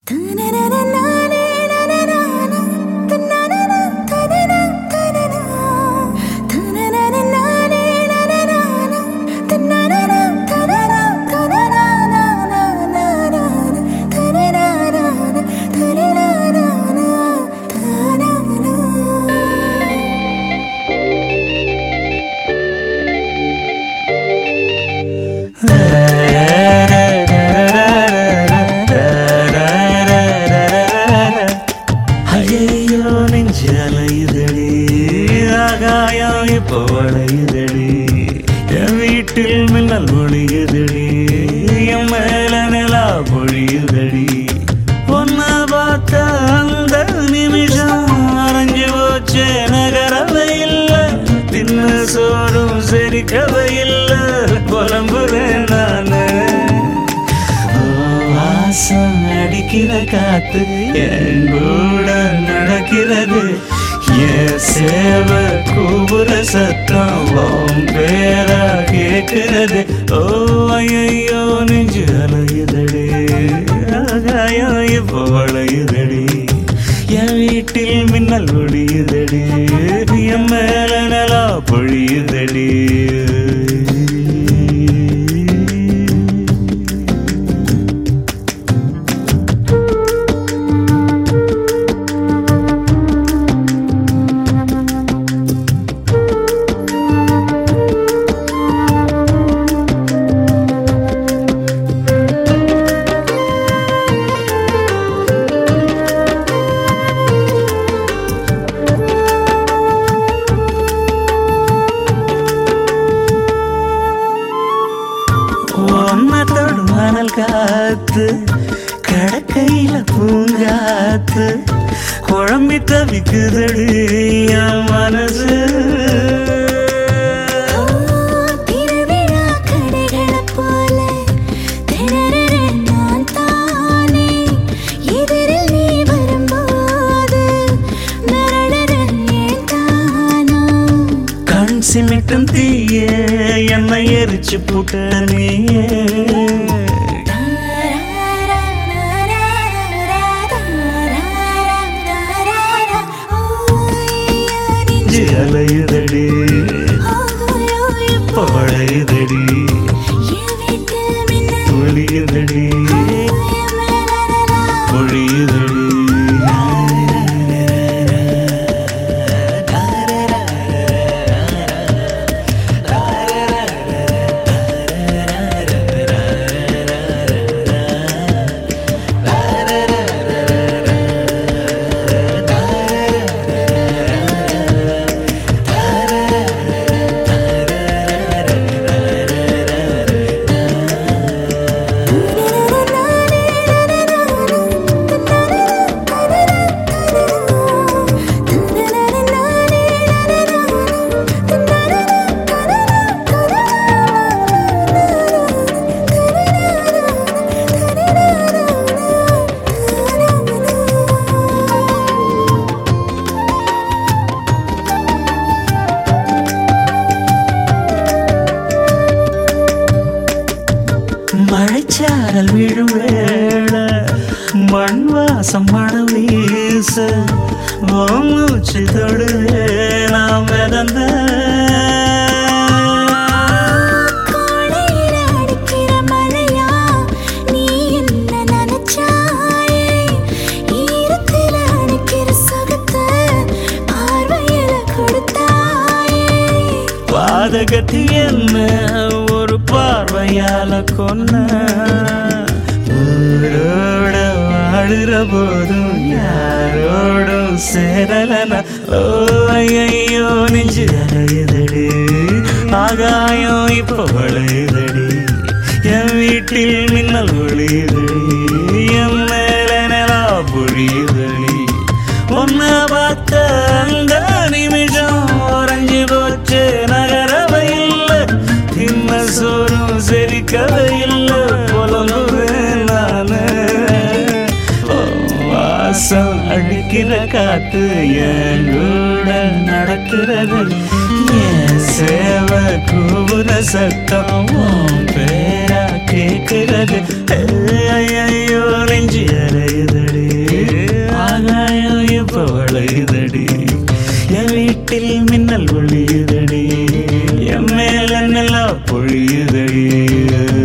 ஐயோ நெஞ்சு அலையுதடி ஆகாயம் இப்போ வளையுதடி என் வீட்டில் மின்னல் ஒளியுதடி என் மேல நிலா பொழியுதடி ஒன்ன பார்த்த அந்த நிமிஷம் அரைஞ்சு போச்சே நகரவை இல்லை தின்னு சோறும் செரிக்கவை இல்லை புலம்புறேன் நானு வாசம் அடிக்கிற காத்து என் கூட நடக்கிறது என் சேவ கூபுர சத்தம் உன் பேரா கேட்கிறது ஓ ஐயோ நெஞ்சு அலையுதடி ஆகாயம் இப்போ வளையுதடி என் வீட்டில் மின்னல் ஒடியுதடி என் மேல நலா பொழியுதடி ஒன்னத்தோடு மணல் காத்து கடக்கையில பூங்காத்து குழம்பி தவிக்குதடி என் மனசு திருவிழா கடைகளைப் போல திணறுறேன் நான் தானே. எதிரில் நீ வரும்போது மிரளுறேன் ஏன் தானோ? கண் சிமிட்டும் தீய என்னை எரிச்சு புட்ட நீயே நெஞ்சு அலையுதடி பழையுதடி ஒளியுதடி பொழியுதடி மழைச்சாரல் விழும் வேளை மண் வாசம் மனம் வீச உன் மூச்சு தொடுவே நாம் மிதந்த காலையில அடிக்கிற மழையா நீ என்ன நினைச்சாயே ஈரத்தில அடிக்கிற சுகத்தை பார்வையில கொடுத்தாயே பாதகத்தி என்ன ஒரு பார்வையால கொன்ன ஊரோட வாழுற போதும் யாரோடும் சேரலன ஓ ஐயோ நெஞ்சு அலையுதடி ஆகாயம் இப்ப வளையுதடி என் வீட்டில் மின்னல் ஒளியுதடி என் மேல நிலா பொழியுதடி உன்ன பார்த்த அந்த நிமிஷம் உறைஞ்சு போச்சு நகரவை இல்லை தின்ன சோறும் செரிக்கவை இல்லை புலங்குறேன் நானு ஓ, வாசம் அடிக்கிற காத்து என் கூட நடக்கிறது என் சேவை கூவுற சத்தம் உன் பேரா கேட்கிறது ஐயோ நெஞ்சு அறையுது வானத்தில் மின்னல் ஒளியுதடி என் மேல நிலா பொழியுதடி